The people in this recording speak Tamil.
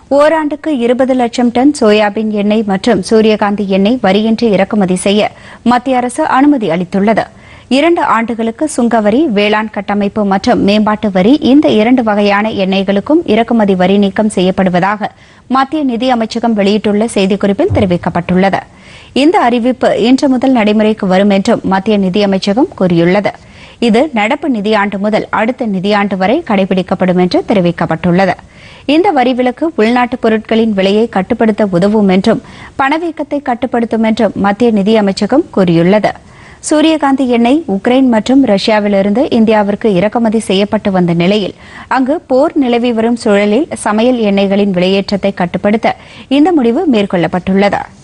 ஓராண்டுக்கு இருபது லட்சம் டன் சோயாபீன் எண்ணெய் மற்றும் சூரியகாந்தி எண்ணெய் வரியின்றி இறக்குமதி செய்ய மத்திய அரசு அனுமதி அளித்துள்ளது இரண்டு ஆண்டுகளுக்கு சுங்கவரி வேளாண் கட்டமைப்பு மற்றும் மேம்பாட்டு வரி இந்த இரண்டு வகையான எண்ணெய்களுக்கும் இறக்குமதி வரி நீக்கம் செய்யப்படுவதாக மத்திய நிதி அமைச்சகம் வெளியிட்டுள்ள செய்திக்குறிப்பில் தெரிவிக்கப்பட்டுள்ளது இந்த அறிவிப்பு இன்று முதல் நடைமுறைக்கு வரும் என்றும் மத்திய நிதியமைச்சகம் கூறியுள்ளது இது நடப்பு நிதியாண்டு முதல் அடுத்த நிதியாண்டு வரை கடைபிடிக்கப்படும் என்று தெரிவிக்கப்பட்டுள்ளது இந்த வரி விலக்கு உள்நாட்டு பொருட்களின் விலையை கட்டுப்படுத்த உதவும் என்றும் பணவீக்கத்தை கட்டுப்படுத்தும் என்றும் மத்திய நிதியமைச்சகம் கூறியுள்ளது சூரியகாந்தி எண்ணெய் உக்ரைன் மற்றும் ரஷ்யாவிலிருந்து இந்தியாவிற்கு இறக்குமதி செய்யப்பட்டு வந்த நிலையில் அங்கு போர் நிலவி வரும் சூழலில் சமையல் எண்ணெய்களின் விலையேற்றத்தை கட்டுப்படுத்த இந்த முடிவு மேற்கொள்ளப்பட்டுள்ளது